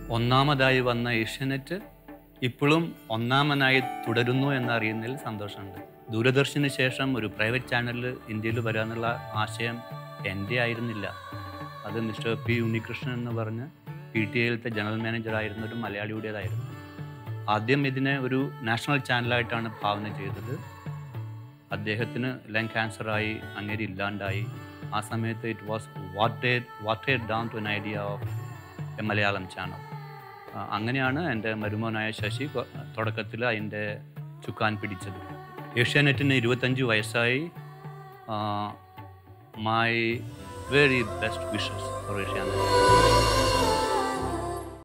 ഒന്നാമതായി വന്ന ഏഷ്യാനെറ്റ് ഇപ്പോഴും ഒന്നാമനായി തുടരുന്നു എന്നറിയുന്നതിൽ സന്തോഷമുണ്ട് ദൂരദർശന് ശേഷം ഒരു പ്രൈവറ്റ് ചാനലിൽ ഇന്ത്യയിൽ വരാനുള്ള ആശയം എൻ്റെ ആയിരുന്നില്ല അത് മിസ്റ്റർ പി ഉണ്ണികൃഷ്ണൻ എന്ന് പറഞ്ഞ് പി ടി എയിലത്തെ ജനറൽ മാനേജർ ആയിരുന്ന ഒരു മലയാളിയുടേതായിരുന്നു ആദ്യം ഇതിനെ ഒരു നാഷണൽ ചാനലായിട്ടാണ് ഭാവന ചെയ്തത് അദ്ദേഹത്തിന് ലങ് ക്യാൻസറായി അങ്ങേരി ഇല്ലാണ്ടായി ആ സമയത്ത് it was വാട്ടേഡ് വാട്ടേഡ് down to an idea of A Malayalam channel അങ്ങനെയാണ് എൻ്റെ മരുമോനായ ശശി തുടക്കത്തിൽ അതിൻ്റെ ചുക്കാൻ പിടിച്ചത് ഏഷ്യാനെറ്റിന് ഇരുപത്തഞ്ച് വയസ്സായി my very best wishes for Asianet